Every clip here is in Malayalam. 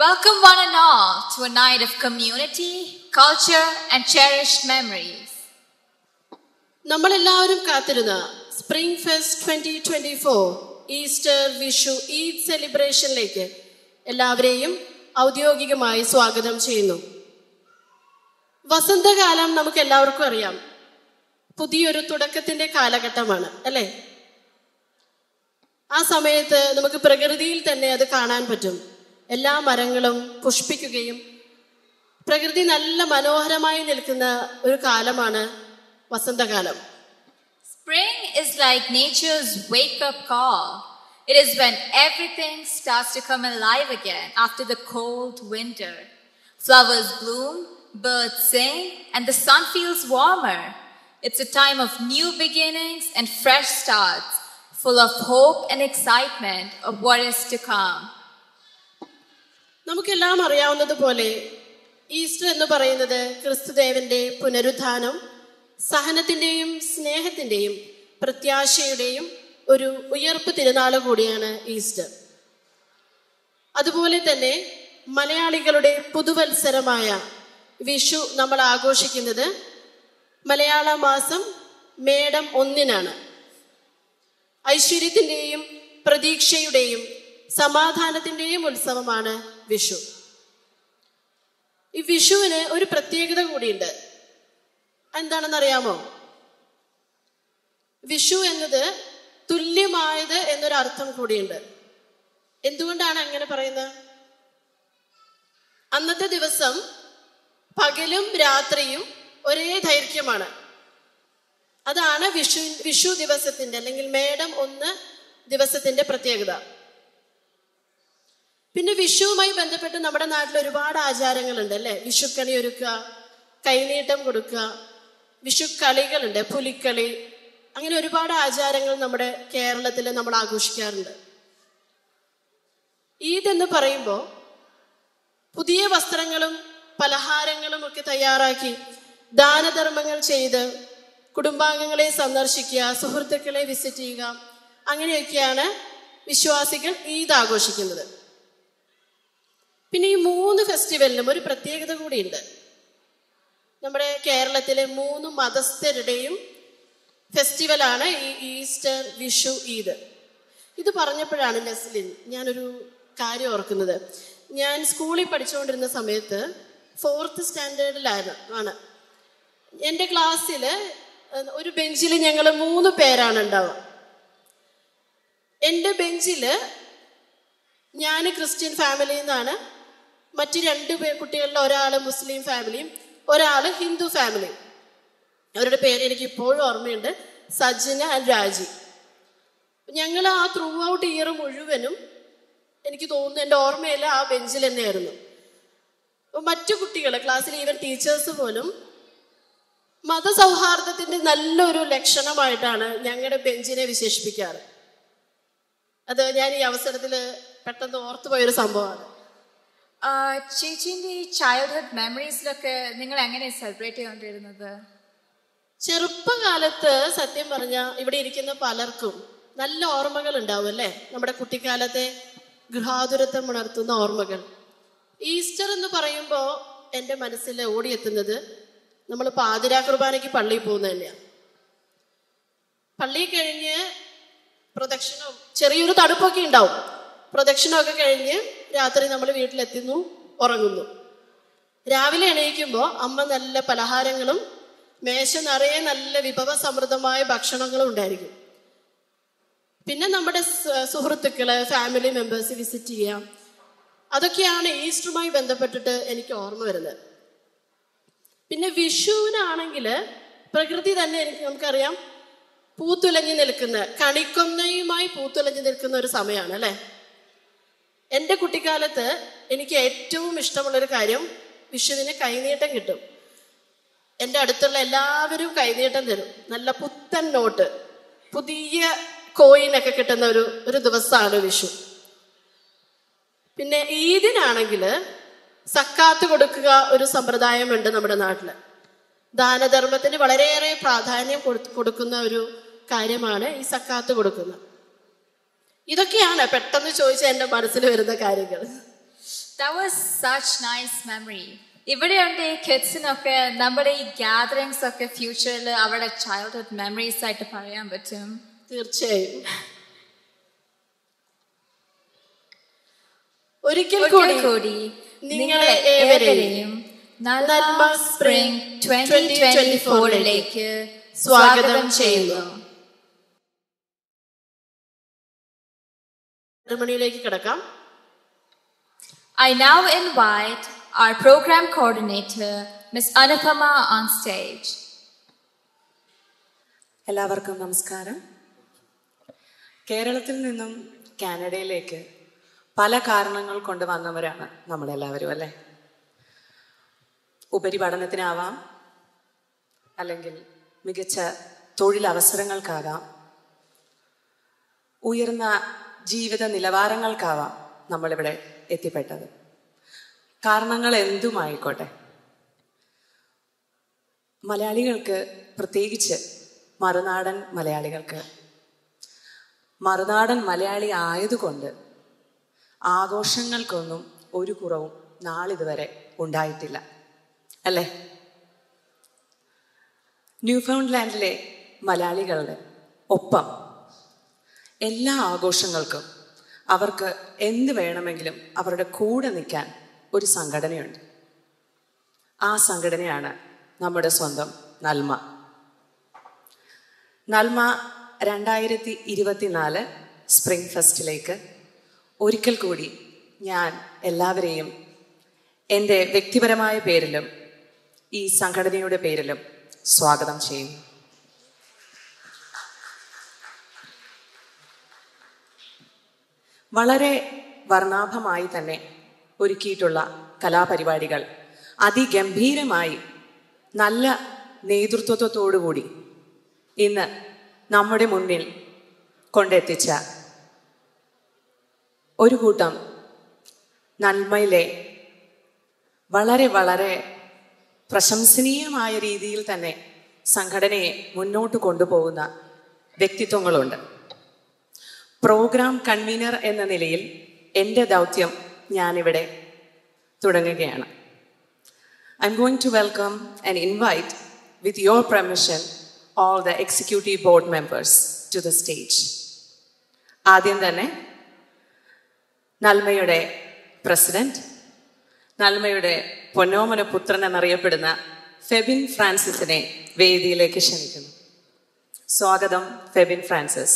Welcome one and all to a night of community, culture, and cherished memories. നമ്മളെല്ലാവരും കാത്തിരുന്ന spring fest twenty twenty four Easter Vishu Eid സെലിബ്രേഷനിലേക്ക് എല്ലാവരെയും ഔദ്യോഗികമായി സ്വാഗതം ചെയ്യുന്നു വസന്തകാലം നമുക്ക് എല്ലാവർക്കും അറിയാം പുതിയൊരു തുടക്കത്തിന്റെ കാലഘട്ടമാണ് അല്ലേ ആ സമയത്ത് നമുക്ക് പ്രകൃതിയിൽ തന്നെ അത് കാണാൻ പറ്റും എല്ലാ മരങ്ങളും പുഷ്പിക്കുകയും പ്രകൃതി നല്ല മനോഹരമായി നിൽക്കുന്ന ഒരു കാലമാണ് വസന്തകാലം Spring is like nature's wake up call. It is when everything starts to come alive again after the cold winter. Flowers bloom, birds sing, and the sun feels warmer. It's a time of new beginnings and fresh starts, full of hope and excitement of what is to come. നമുക്കെല്ലാം അറിയാവുന്നതുപോലെ ഈസ്റ്റർ എന്ന് പറയുന്നത് ക്രിസ്തുദേവന്റെ പുനരുത്ഥാനം സഹനത്തിന്റെയും സ്നേഹത്തിന്റെയും പ്രത്യാശയുടെയും ഒരു ഉയർപ്പ് തിരുനാൾ കൂടിയാണ് ഈസ്റ്റർ അതുപോലെ തന്നെ മലയാളികളുടെ പുതുവത്സരമായ വിഷു നമ്മൾ ആഘോഷിക്കുന്നത് മലയാള മാസം മേടം ഒന്നിനാണ് ഐശ്വര്യത്തിന്റെയും പ്രതീക്ഷയുടെയും സമാധാനത്തിന്റെയും ഉത്സവമാണ് വിഷു ഈ വിഷുവിന് ഒരു പ്രത്യേകത കൂടിയുണ്ട് എന്താണെന്ന് അറിയാമോ വിഷു എന്നത് തുല്യമായത് എന്നൊരു അർത്ഥം കൂടിയുണ്ട് എന്തുകൊണ്ടാണ് അങ്ങനെ പറയുന്നത് അന്നത്തെ ദിവസം പകലും രാത്രിയും ഒരേ ദൈർഘ്യമാണ് അതാണ് വിഷു വിഷു ദിവസത്തിന്റെ അല്ലെങ്കിൽ മേടം ഒന്ന് ദിവസത്തിന്റെ പ്രത്യേകത പിന്നെ വിഷുവുമായി ബന്ധപ്പെട്ട് നമ്മുടെ നാട്ടിൽ ഒരുപാട് ആചാരങ്ങളുണ്ട് അല്ലെ വിഷുക്കണി ഒരുക്കുക കൈനീട്ടം കൊടുക്കുക വിഷു കളികളുണ്ട് പുലിക്കളി അങ്ങനെ ഒരുപാട് ആചാരങ്ങൾ നമ്മുടെ കേരളത്തിൽ നമ്മൾ ആഘോഷിക്കാറുണ്ട് ഈദ് എന്ന് പറയുമ്പോൾ പുതിയ വസ്ത്രങ്ങളും പലഹാരങ്ങളും ഒക്കെ തയ്യാറാക്കി ദാനധർമ്മങ്ങൾ ചെയ്ത് കുടുംബാംഗങ്ങളെ സന്ദർശിക്കുക സുഹൃത്തുക്കളെ വിസിറ്റ് ചെയ്യുക അങ്ങനെയൊക്കെയാണ് വിശ്വാസികൾ ഈദ് ആഘോഷിക്കുന്നത് പിന്നെ ഈ മൂന്ന് ഫെസ്റ്റിവലിനും ഒരു പ്രത്യേകത കൂടിയുണ്ട് നമ്മുടെ കേരളത്തിലെ മൂന്ന് മതസ്ഥരുടെയും ഫെസ്റ്റിവലാണ് ഈ ഈസ്റ്റർ വിഷു ഈദ് ഇത് പറഞ്ഞപ്പോഴാണ് നസ്ലിൻ ഞാനൊരു കാര്യം ഓർക്കുന്നത് ഞാൻ സ്കൂളിൽ പഠിച്ചുകൊണ്ടിരുന്ന സമയത്ത് ഫോർത്ത് സ്റ്റാൻഡേർഡിലായിരുന്നു ആണ് എൻ്റെ ക്ലാസ്സിൽ ഒരു ബെഞ്ചിൽ ഞങ്ങൾ മൂന്ന് പേരാണ് ഉണ്ടാവുക എൻ്റെ ബെഞ്ചിൽ ഞാൻ ക്രിസ്ത്യൻ ഫാമിലിയിൽ നിന്നാണ് മറ്റു രണ്ട് പേ കുട്ടികളിൽ ഒരാൾ മുസ്ലിം ഫാമിലിയും ഒരാൾ ഹിന്ദു ഫാമിലിയും അവരുടെ പേര് എനിക്ക് ഇപ്പോഴും ഓർമ്മയുണ്ട് സജ്ജന ആൻഡ് രാജി ഞങ്ങൾ ആ ത്രൂ ഔട്ട് ഇയർ മുഴുവനും എനിക്ക് തോന്നുന്നു എൻ്റെ ഓർമ്മയിൽ ആ ബെഞ്ചിൽ തന്നെയായിരുന്നു മറ്റു കുട്ടികൾ ക്ലാസ്സിൽ ഈവൻ ടീച്ചേഴ്സ് പോലും മതസൗഹാർദ്ദത്തിന്റെ നല്ലൊരു ലക്ഷണമായിട്ടാണ് ഞങ്ങളുടെ ബെഞ്ചിനെ വിശേഷിപ്പിക്കാറ് അത് ഞാൻ ഈ അവസരത്തിൽ പെട്ടെന്ന് ഓർത്തുപോയൊരു സംഭവമാണ് ചേച്ചിന്റെ ഈ ചൈൽഡ്ഹുഡ് മെമ്മറീസിലൊക്കെ നിങ്ങൾ എങ്ങനെ സെലിബ്രേറ്റ് ചെയ്തുകൊണ്ടിരുന്നത് ചെറുപ്പകാലത്ത് സത്യം പറഞ്ഞ ഇവിടെ ഇരിക്കുന്ന പലർക്കും നല്ല ഓർമ്മകൾ ഉണ്ടാവും അല്ലേ നമ്മുടെ കുട്ടിക്കാലത്തെ ഗൃഹാതുരത്വം ഉണർത്തുന്ന ഓർമ്മകൾ ഈസ്റ്റർ എന്ന് പറയുമ്പോൾ എൻ്റെ മനസ്സിൽ ഓടിയെത്തുന്നത് നമ്മൾ പാതിരാ കുർബാനയ്ക്ക് പള്ളിയിൽ പോകുന്നത് തന്നെയാണ് പള്ളി കഴിഞ്ഞ് പ്രദക്ഷിണവും ചെറിയൊരു തണുപ്പൊക്കെ ഉണ്ടാവും പ്രദക്ഷിണമൊക്കെ കഴിഞ്ഞ് രാത്രി നമ്മൾ വീട്ടിലെത്തുന്നു ഉറങ്ങുന്നു രാവിലെ എണീക്കുമ്പോൾ അമ്മ നല്ല പലഹാരങ്ങളും മേശ നിറയെ നല്ല വിഭവസമൃദ്ധമായ ഭക്ഷണങ്ങളും ഉണ്ടായിരിക്കും പിന്നെ നമ്മുടെ സുഹൃത്തുക്കള് ഫാമിലി മെമ്പേഴ്സ് വിസിറ്റ് ചെയ്യാം അതൊക്കെയാണ് ഈസ്റ്ററുമായി ബന്ധപ്പെട്ടിട്ട് എനിക്ക് ഓർമ്മ വരുന്നത് പിന്നെ വിഷുവിനാണെങ്കിൽ പ്രകൃതി തന്നെ എനിക്ക് നമുക്കറിയാം പൂത്തുലഞ്ഞു നിൽക്കുന്ന കണിക്കൊന്നയുമായി പൂത്തുലഞ്ഞു നിൽക്കുന്ന ഒരു സമയമാണ് അല്ലേ എൻ്റെ കുട്ടിക്കാലത്ത് എനിക്ക് ഏറ്റവും ഇഷ്ടമുള്ളൊരു കാര്യം വിഷുവിന് കൈനീട്ടം കിട്ടും എൻ്റെ അടുത്തുള്ള എല്ലാവരും കൈനീട്ടം തരും നല്ല പുത്തൻ നോട്ട് പുതിയ കോയിനൊക്കെ കിട്ടുന്ന ഒരു ഒരു ദിവസമാണ് വിഷു പിന്നെ ഈദിനാണെങ്കിൽ സക്കാത്ത് കൊടുക്കുക ഒരു സമ്പ്രദായമുണ്ട് നമ്മുടെ നാട്ടിൽ ദാനധർമ്മത്തിന് വളരെയേറെ പ്രാധാന്യം കൊടുക്കുന്ന ഒരു കാര്യമാണ് ഈ സക്കാത്ത് കൊടുക്കുന്നത് ഇതൊക്കെയാണ് പെട്ടെന്ന് ചോദിച്ച എൻ്റെ മനസ്സിൽ വരുന്ന കാര്യങ്ങൾ That was such nice memory. ഇവിടെയുണ്ട് ഈ കിഡ്സിനൊക്കെ നമ്മുടെ ഈ ഗ്യാതറിങ്സ് ഒക്കെ ഫ്യൂച്ചറിൽ അവരുടെ ചൈൽഡ്ഹുഡ് മെമ്മറീസ് ആയിട്ട് പറയാൻ പറ്റും തീർച്ചയായും ഒരിക്കൽ ഒരിക്കൽ കൂടി കൂടി നിങ്ങളെ നിങ്ങളെ ഏവരെയും ഏവരെയും Nanma Nanma spring Spring twenty twenty ഫോറിലേക്ക് സ്വാഗതം സ്വാഗതം ചെയ്യുന്നു. ചെയ്യുന്നു ഒരു മണിയിലേക്ക് കിടക്കാം I now invite our program coordinator, Ms. Anupama, on stage. എല്ലാവർക്കും നമസ്കാരം കേരളത്തിൽ നിന്നും കാനഡയിലേക്ക് പല കാരണങ്ങൾ കൊണ്ട് വന്നവരാണ് നമ്മളെല്ലാവരും അല്ലേ ഉപരിപഠനത്തിനാവാം അല്ലെങ്കിൽ മികച്ച തൊഴിലവസരങ്ങൾക്കാകാം ഉയർന്ന ജീവിത നിലവാരങ്ങൾക്കാവാം നമ്മളിവിടെ എത്തിപ്പെട്ടത് കാരണങ്ങൾ എന്തുമായിക്കോട്ടെ മലയാളികൾക്ക് പ്രത്യേകിച്ച് മറുനാടൻ മലയാളികൾക്ക് മറുനാടൻ മലയാളി ആയതുകൊണ്ട് ആഘോഷങ്ങൾക്കൊന്നും ഒരു കുറവും നാളിതുവരെ ഉണ്ടായിട്ടില്ല അല്ലേ ന്യൂഫൗണ്ട്ലാൻഡിലെ മലയാളികളുടെ ഒപ്പം എല്ലാ ആഘോഷങ്ങൾക്കും അവർക്ക് എന്ത് വേണമെങ്കിലും അവരുടെ കൂടെ നിൽക്കാൻ ഒരു സംഘടനയുണ്ട് ആ സംഘടനയാണ് നമ്മുടെ സ്വന്തം നൽമ നൽമ രണ്ടായിരത്തി ഇരുപത്തിനാല് സ്പ്രിംഗ് ഫെസ്റ്റിലേക്ക് ഒരിക്കൽ കൂടി ഞാൻ എല്ലാവരെയും എൻ്റെ വ്യക്തിപരമായ പേരിലും ഈ സംഘടനയുടെ പേരിലും സ്വാഗതം ചെയ്യുന്നു വളരെ വർണ്ണാഭമായി തന്നെ ഒരുക്കിയിട്ടുള്ള കലാപരിപാടികൾ അതിഗംഭീരമായി നല്ല നേതൃത്വത്തോടുകൂടി ഇന്ന് നമ്മുടെ മുന്നിൽ കൊണ്ടെത്തിച്ച ഒരു കൂട്ടം നന്മയിലെ വളരെ വളരെ പ്രശംസനീയമായ രീതിയിൽ തന്നെ സംഘടനയെ മുന്നോട്ട് കൊണ്ടുപോകുന്ന വ്യക്തിത്വങ്ങളുണ്ട് പ്രോഗ്രാം കൺവീനർ എന്ന നിലയിൽ എൻ്റെ ദൗത്യം ഞാനിവിടെ തുടങ്ങുകയാണ് I am going to welcome and invite with your permission all the executive board members to the stage ആദ്യം തന്നെ നൽമയുടെ പ്രസിഡന്റ് നൽമയുടെ പൊന്നോമന പുത്രൻ എന്നറിയപ്പെടുന്ന ഫെബിൻ ഫ്രാൻസിസിനെ വേദിയിലേക്ക് ക്ഷണിക്കുന്നു സ്വാഗതം ഫെബിൻ ഫ്രാൻസിസ്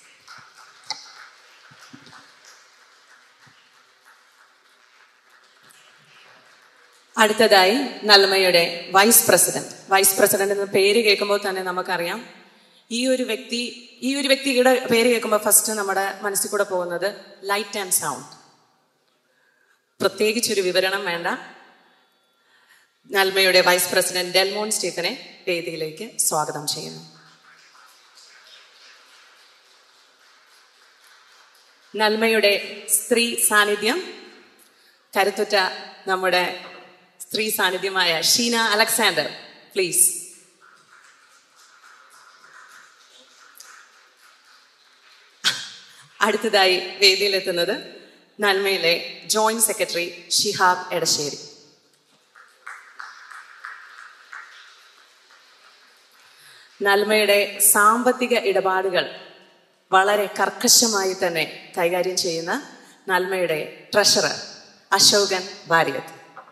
അടുത്തതായി നൽമയുടെ വൈസ് പ്രസിഡന്റ് വൈസ് പ്രസിഡന്റ് എന്ന പേര് കേൾക്കുമ്പോൾ തന്നെ നമുക്കറിയാം ഈ ഒരു വ്യക്തി ഈ ഒരു വ്യക്തിയുടെ പേര് കേൾക്കുമ്പോൾ ഫസ്റ്റ് നമ്മുടെ മനസ്സിൽ കൂടെ പോകുന്നത് ലൈറ്റ് ആൻഡ് സൗണ്ട് പ്രത്യേകിച്ചൊരു വിവരണം വേണ്ട നൽമയുടെ വൈസ് പ്രസിഡന്റ് ഡെൽമോൺ സ്റ്റീഫനെ വേദിയിലേക്ക് സ്വാഗതം ചെയ്യുന്നു നൽമയുടെ സ്ത്രീ സാന്നിധ്യം കരുത്തുറ്റ നമ്മുടെ സ്ത്രീ സാന്നിധ്യമായ ഷീന അലക്സാണ്ടർ പ്ലീസ് അടുത്തതായി വേദിയിലെത്തുന്നത് നന്മയിലെ ജോയിന്റ് സെക്രട്ടറി ഷിഹാബ് എടശ്ശേരി നന്മയുടെ സാമ്പത്തിക ഇടപാടുകൾ വളരെ കർക്കശമായി തന്നെ കൈകാര്യം ചെയ്യുന്ന നന്മയുടെ treasurer Ashokan Bharyath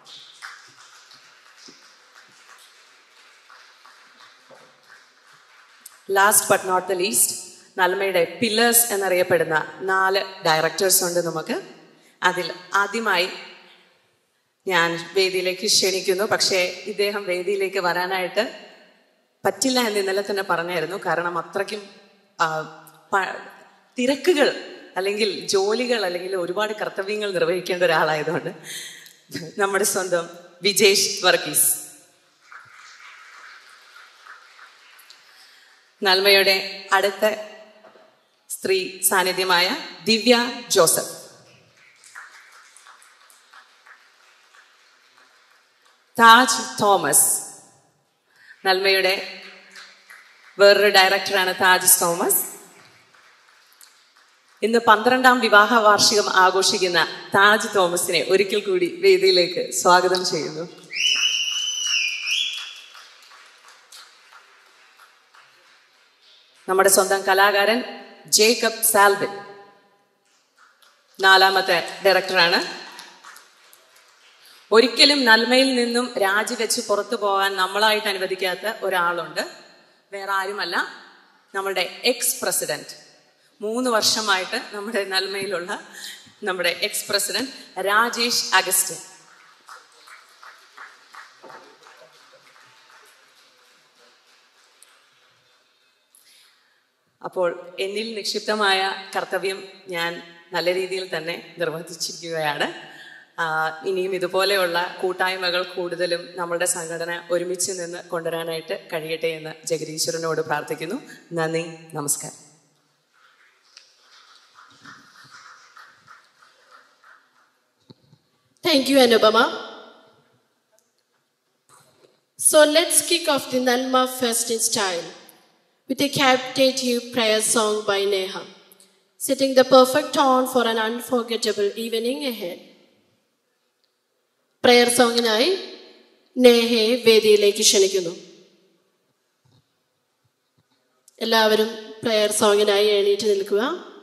last but not the least നന്മയുടെ പില്ലേഴ്സ് എന്നറിയപ്പെടുന്ന നാല് ഡയറക്ടേഴ്സ് ഉണ്ട് നമുക്ക് അതിൽ ആദ്യമായി ഞാൻ വേദിയിലേക്ക് ക്ഷണിക്കുന്നു പക്ഷേ ഇദ്ദേഹം വേദിയിലേക്ക് വരാനായിട്ട് പറ്റില്ല എന്ന് ഇന്നലെ തന്നെ പറഞ്ഞായിരുന്നു കാരണം അത്രയ്ക്കും ആ, പ- തിരക്കുകൾ അല്ലെങ്കിൽ ജോലികൾ അല്ലെങ്കിൽ ഒരുപാട് കർത്തവ്യങ്ങൾ നിർവഹിക്കേണ്ട ഒരാളായതുകൊണ്ട് നമ്മുടെ സ്വന്തം വിജേഷ് വർഗീസ് നന്മയുടെ അടുത്ത സ്ത്രീ സാന്നിധ്യമായ ദിവ്യ ജോസഫ് താജ് തോമസ് നന്മയുടെ വേറൊരു ഡയറക്ടറാണ് താജ് തോമസ് ഇന്ന് പന്ത്രണ്ടാം വിവാഹ വാർഷികം ആഘോഷിക്കുന്ന താജ് തോമസിനെ ഒരിക്കൽ കൂടി വേദിയിലേക്ക് സ്വാഗതം ചെയ്യുന്നു നമ്മുടെ സ്വന്തം കലാകാരൻ ജേക്കബ് സാൽബിൻ നാലാമത്തെ ഡയറക്ടറാണ് ഒരിക്കലും നന്മയിൽ നിന്നും രാജിവെച്ച് പുറത്തു പോകാൻ നമ്മളായിട്ട് അനുവദിക്കാത്ത ഒരാളുണ്ട് വേറെ ആരുമല്ല നമ്മുടെ എക്സ് പ്രസിഡന്റ് മൂന്ന് വർഷമായിട്ട് നമ്മുടെ നന്മയിലുള്ള നമ്മുടെ എക്സ് പ്രസിഡന്റ് രാജേഷ് അഗസ്റ്റിൻ അപ്പോൾ എന്നിൽ നിക്ഷിപ്തമായ കർത്തവ്യം ഞാൻ നല്ല രീതിയിൽ തന്നെ നിർവഹിച്ചിരിക്കുകയാണ് ആ, ഇനിയും ഇതുപോലെയുള്ള കൂട്ടായ്മകൾ കൂടുതലും നമ്മളുടെ സംഘടന ഒരുമിച്ച് നിന്ന് കൊണ്ടുവരാനായിട്ട് കഴിയട്ടെ എന്ന് ജഗദീശ്വരനോട് പ്രാർത്ഥിക്കുന്നു നന്ദി നമസ്കാരം Thank you, Anubama. So let's kick off the Nalma Fest in style with a captivative prayer song by Neha, setting the perfect tone for an unforgettable evening ahead. Prayer സോങ്ങിനായി നേഹയെ വേദിയിലേക്ക് ക്ഷണിക്കുന്നു എല്ലാവരും പ്രയർ സോങ്ങിനായി എണീറ്റ് നിൽക്കുക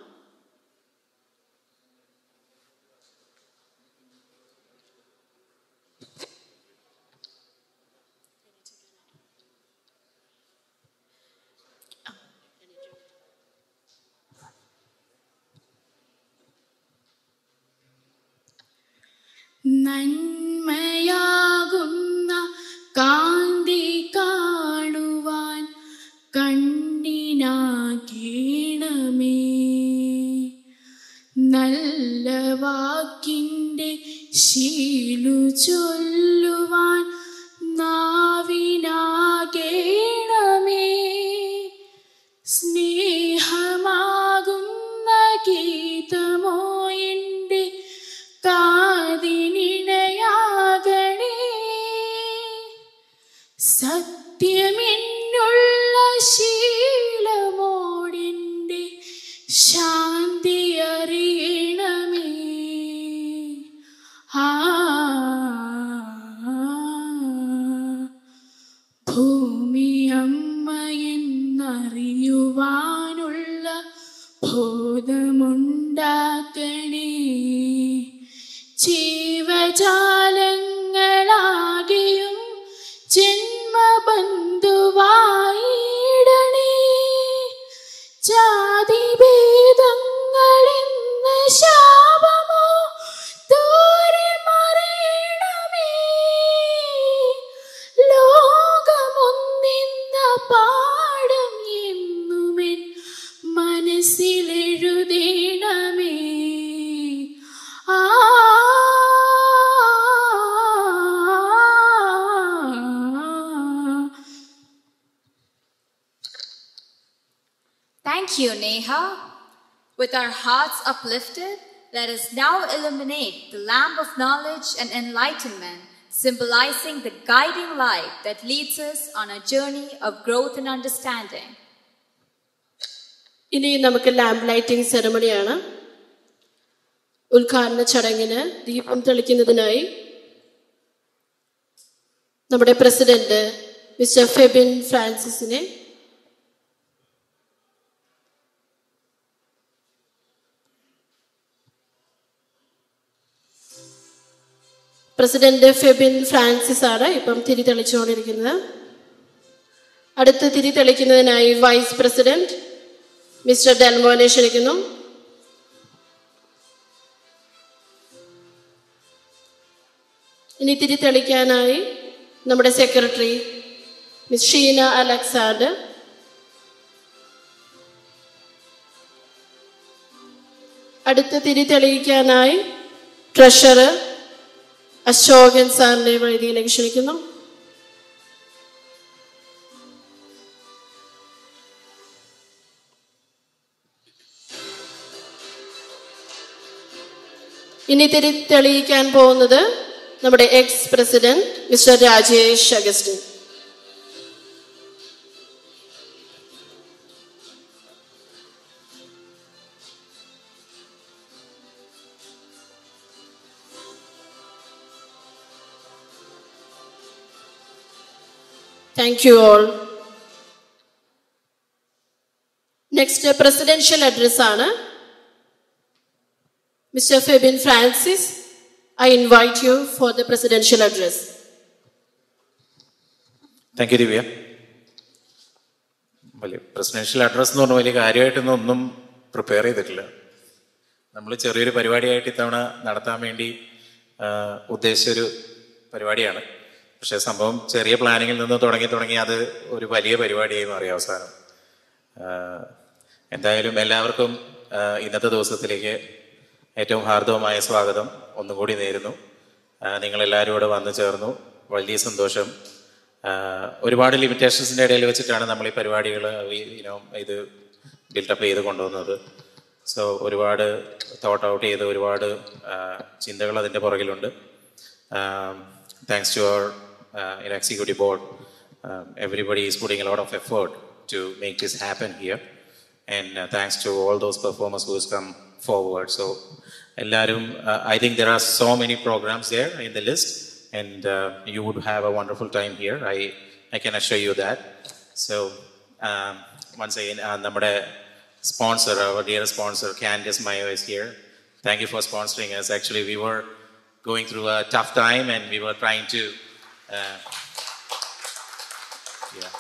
നന്മയാകുന്ന കാന്തി കാണുവാൻ കണ്ണിനാകേണമേ നല്ല വാക്കിൻ്റെ ശീലു ചൊല്ലുവാൻ നാവിനാകേണമേ സ്നേഹമാകുന്ന ഗീതമോ എൻ്റെ കാതിനിണയാകണേ സത്യമെന്നുള്ള ശീലമോടെൻ്റെ ശാന്തി അറിയണമേ ആ ഭൂമി അമ്മയെന്നറിയുവാനുള്ള ബോധമുണ്ടാക്കണേ ജീവജാലങ്ങളാകെയും ജന്മബന്ധുവായിടണേ ജാതിഭേദങ്ങളെന്ന ശാപമോ ദൂരെ മറിയണമേ ലോകമൊന്നിന്ന പാഠം എന്നുമെൻ മനസ്സിലെഴുതേണമേ ആ Thank you, Neha. With our hearts uplifted, let us now illuminate the lamp of knowledge and enlightenment, symbolizing the guiding light that leads us on a journey of growth and understanding. ഇനി നമുക്ക് ലാമ്പ് ലൈറ്റിംഗ് സെറമണിയാണ് ഉദ്ഘാടന ചടങ്ങിന് ദീപം തെളിക്കുന്നതിനായി നമ്മുടെ പ്രസിഡന്റ് മിസ്റ്റർ ഫെബിൻ ഫ്രാൻസിസിനെ പ്രസിഡന്റ് ഫെബിൻ ഫ്രാൻസിസ് ആണ് ഇപ്പം തിരി തെളിച്ചുകൊണ്ടിരിക്കുന്നത് അടുത്ത് തിരി തെളിക്കുന്നതിനായി വൈസ് പ്രസിഡന്റ് മിസ്റ്റർ ഡെൽമോനെ ക്ഷണിക്കുന്നു ഇനി തിരി തെളിക്കാനായി നമ്മുടെ സെക്രട്ടറി മിസ് ഷീന അലക്സാണ്ടർ അടുത്ത് തിരി തെളിയിക്കാനായി ട്രഷറർ അശോകൻ സാറിനെ വേദിയിലേക്ക് ക്ഷണിക്കുന്നു ഇനി തിരി തെളിയിക്കാൻ പോകുന്നത് നമ്മുടെ ex president mister Rajesh Augustine thank you all next presidential address ആണ് mister Febin Francis I invite you for the presidential address thank you Divya വലിയ പ്രസിഡൻഷ്യൽ അഡ്രസ് എന്ന് പറഞ്ഞാൽ വലിയ കാര്യമായിട്ടൊന്നും ഒന്നും പ്രിപ്പയർ ചെയ്തിട്ടില്ല നമ്മൾ ചെറിയൊരു പരിപാടിയായിട്ട് ഇത്തവണ നടത്താൻ വേണ്ടി ആ, ഉദ്ദേശിച്ചൊരു പരിപാടിയാണ് പക്ഷേ സംഭവം ചെറിയ പ്ലാനിങ്ങിൽ നിന്ന് തുടങ്ങി തുടങ്ങി അത് ഒരു വലിയ പരിപാടിയായി മാറി അവസാനം ആ, എന്തായാലും എല്ലാവർക്കും ആ, ഇന്നത്തെ ദിവസത്തിലേക്ക് ഏറ്റവും ഹാർദവമായ സ്വാഗതം ഒന്നും കൂടി നേരുന്നു ആ, നിങ്ങളെല്ലാവരും ഇവിടെ വന്നു ചേർന്നു വലിയ സന്തോഷം ആ, ഒരുപാട് ലിമിറ്റേഷൻസിൻ്റെ ഇടയിൽ വെച്ചിട്ടാണ് നമ്മൾ ഈ പരിപാടികൾ ഇനോ ഇത് ബിൽട്ടപ്പ് ചെയ്ത് കൊണ്ടുവന്നത് സോ ഒരുപാട് തോട്ട് ഔട്ട് ചെയ്ത് ഒരുപാട് ചിന്തകൾ അതിൻ്റെ പുറകിലുണ്ട് thanks to our in executive board everybody is putting a lot of effort to make this happen here and uh, thanks to all those performers who's come forward so എല്ലാവരും uh, i think there are so many programs there in the list and uh, you would have a wonderful time here i i can assure you that so um, once again uh, നമ്മുടെ sponsor our dear sponsor candice mayo is here thank you for sponsoring us actually we were going through a tough time and we were trying to uh, yeah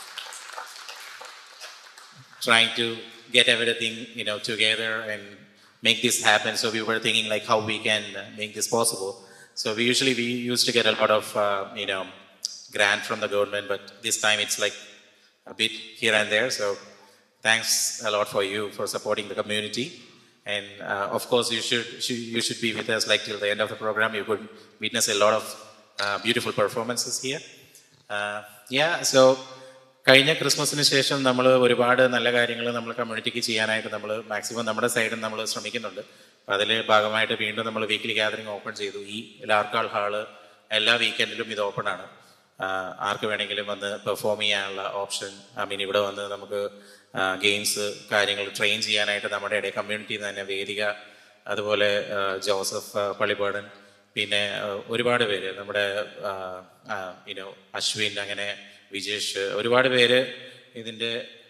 trying to get everything you know together and make this happen so we were thinking like how we can uh, make this possible so we usually we used to get a lot of uh, you know grant from the government but this time it's like a bit here and there so thanks a lot for you for supporting the community and uh, of course you should should- you should be with us like till the end of the program you could witness a lot of uh, beautiful performances here uh, yeah so കഴിഞ്ഞ ക്രിസ്മസിന് ശേഷം നമ്മൾ ഒരുപാട് നല്ല കാര്യങ്ങൾ നമ്മൾ കമ്മ്യൂണിറ്റിക്ക് ചെയ്യാനായിട്ട് നമ്മൾ മാക്സിമം നമ്മുടെ സൈഡിൽ നമ്മൾ ശ്രമിക്കുന്നുണ്ട് അപ്പം അതിൽ ഭാഗമായിട്ട് വീണ്ടും നമ്മൾ വീക്കിലി ഗാദറിംഗ് ഓപ്പൺ ചെയ്തു ഈ ലാർക്കാൾ ഹാള് എല്ലാ വീക്കെൻഡിലും ഇത് ഓപ്പൺ ആണ് ആഹ് ആർക്ക് വേണമെങ്കിലും വന്ന് പെർഫോം ചെയ്യാനുള്ള ഓപ്ഷൻ ഐ മീൻ ഇവിടെ വന്ന് നമുക്ക് ഗെയിംസ് കാര്യങ്ങൾ ട്രെയിൻ ചെയ്യാനായിട്ട് നമ്മുടെ ഇടയിൽ കമ്മ്യൂണിറ്റി തന്നെ വേദിക അതുപോലെ ആഹ് ജോസഫ് ആഹ് പള്ളിപ്പാടൻ പിന്നെ ആഹ് ഒരുപാട് പേര് നമ്മുടെ യുനോ അശ്വിൻ അങ്ങനെ വിജേഷ് ഒരുപാട് പേര് ഇതിൻ്റെ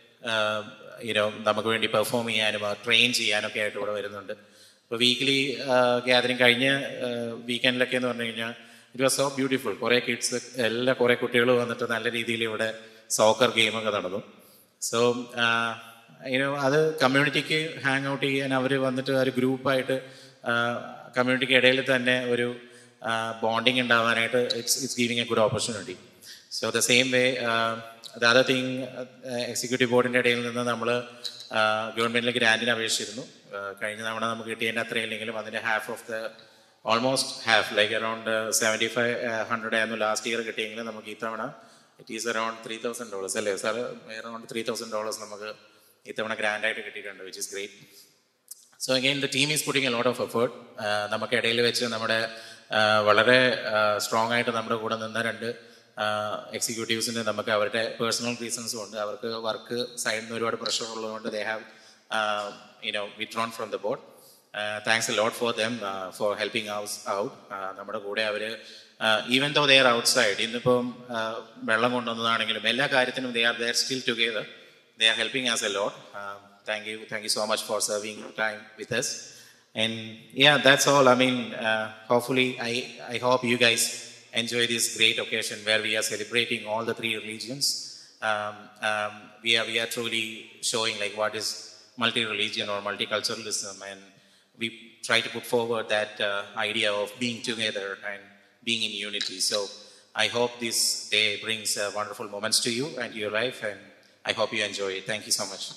യുനോ നമുക്ക് വേണ്ടി പെർഫോം ചെയ്യാനും ട്രെയിൻ ചെയ്യാനൊക്കെ ആയിട്ട് ഇവിടെ വരുന്നുണ്ട് ഇപ്പോൾ വീക്കിലി ഗ്യാതറിങ് കഴിഞ്ഞ വീക്കെൻഡിലൊക്കെ എന്ന് പറഞ്ഞു കഴിഞ്ഞാൽ ഇറ്റ് വാസ് സോ ബ്യൂട്ടിഫുൾ കുറേ കിഡ്സ് എല്ലാ കുറേ കുട്ടികൾ വന്നിട്ട് നല്ല രീതിയിൽ ഇവിടെ സോക്കർ ഗെയിമൊക്കെ നടന്നു സോ യുനോ അത് കമ്മ്യൂണിറ്റിക്ക് ഹാങ് ഔട്ട് ചെയ്യാൻ അവർ വന്നിട്ട് ഒരു ഗ്രൂപ്പായിട്ട് കമ്മ്യൂണിറ്റിക്ക് ഇടയിൽ തന്നെ ഒരു ബോണ്ടിങ് ഉണ്ടാവാനായിട്ട് it's it's giving a good opportunity so the same way the other thing executive ബോർഡിൻ്റെ ഇടയിൽ നിന്ന് നമ്മൾ ഗവൺമെൻറ്റിൽ ഗ്രാൻറ്റിന് അപേക്ഷിച്ചിരുന്നു Uh, കഴിഞ്ഞ തവണ നമുക്ക് കിട്ടിയതിൻ്റെ അത്രയും ഇല്ലെങ്കിലും അതിൻ്റെ half of the almost half like around seventy five hundred ആയിരുന്നു ലാസ്റ്റ് ഇയർ കിട്ടിയെങ്കിൽ നമുക്ക് ഇത്തവണ it is around three thousand dollars അല്ലേ sir around three thousand dollars നമുക്ക് ഇത്തവണ ഗ്രാൻഡ് ആയിട്ട് കിട്ടിയിട്ടുണ്ട് which is great so again the team is putting a lot of effort നമുക്ക് ഇടയിൽ വെച്ച് നമ്മുടെ ആ, വളരെ സ്ട്രോങ് ആയിട്ട് നമ്മുടെ കൂടെ നിന്ന രണ്ട് എക്സിക്യൂട്ടീവ്സിന് നമുക്ക് അവരുടെ പേഴ്സണൽ റീസൺസും ഉണ്ട് അവർക്ക് വർക്ക് സൈഡിൽ നിന്ന് ഒരുപാട് പ്രഷർ ഉള്ളതുകൊണ്ട് they have you know withdrawn from the board thanks a lot for them for helping us out നമ്മുടെ കൂടെ അവർ even though they are outside ഇന്നിപ്പം ആ, വെള്ളം കൊണ്ടുവന്നതാണെങ്കിലും എല്ലാ കാര്യത്തിനും they are there still together they are helping us a lot. Um, thank you, thank you so much for serving time with us. And yeah, that's all. I mean, uh, hopefully, I I hope you guys enjoy this great occasion where we are celebrating all the three religions. Um, um, we are we are truly showing like what is multi-religion or multiculturalism, and we try to put forward that uh, idea of being together and being in unity. So I hope this day brings uh, wonderful moments to you and to your life, and I hope you enjoy it. Thank you so much.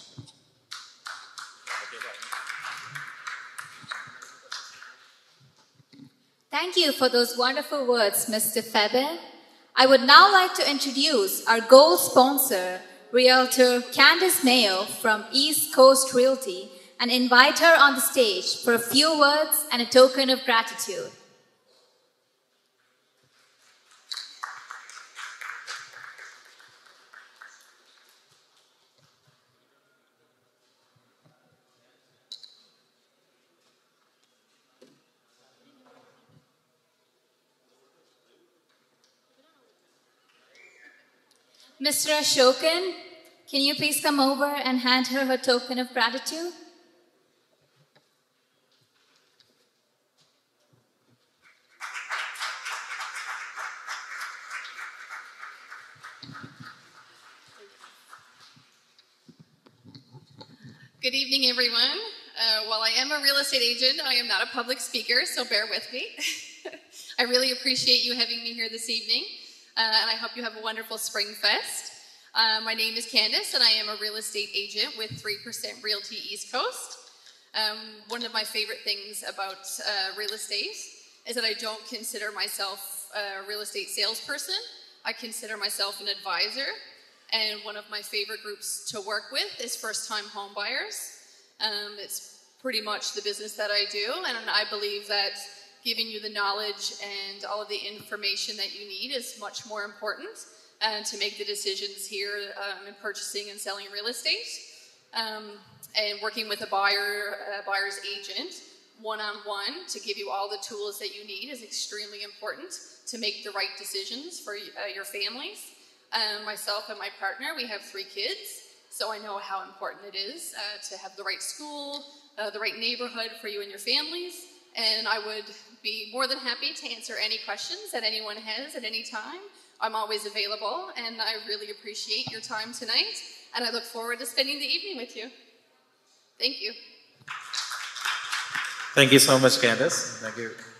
Thank you for those wonderful words, Mr. Febe. I would now like to introduce our gold sponsor, Realtor Candice Mayo from East Coast Realty, and invite her on the stage for a few words and a token of gratitude. Mr. Ashokan, can you please come over and hand her her token of gratitude? Good evening, everyone. Uh, while I am a real estate agent, I am not a public speaker, so bear with me. I really appreciate you having me here this evening, uh, and I hope you have a wonderful Spring Fest. Uh, my name is Candace, and I am a real estate agent with 3% Realty East Coast. Um, one of my favorite things about uh, real estate is that I don't consider myself a real estate salesperson. I consider myself an advisor, and one of my favorite groups to work with is first time home buyers. Um, it's pretty much the business that I do, and I believe that giving you the knowledge and all of the information that you need is much more important uh, to make the decisions here um, in purchasing and selling real estate. Um, and working with a buyer, a buyer's agent, one on one, to give you all the tools that you need is extremely important to make the right decisions for uh, your families. Um, myself and my partner, we have three kids, so I know how important it is uh, to have the right school, uh, the right neighborhood for you and your families. And I would be more than happy to answer any questions that anyone has at any time. I'm always available, and I really appreciate your time tonight. And I look forward to spending the evening with you. Thank you. Thank you so much, Candace. Thank you.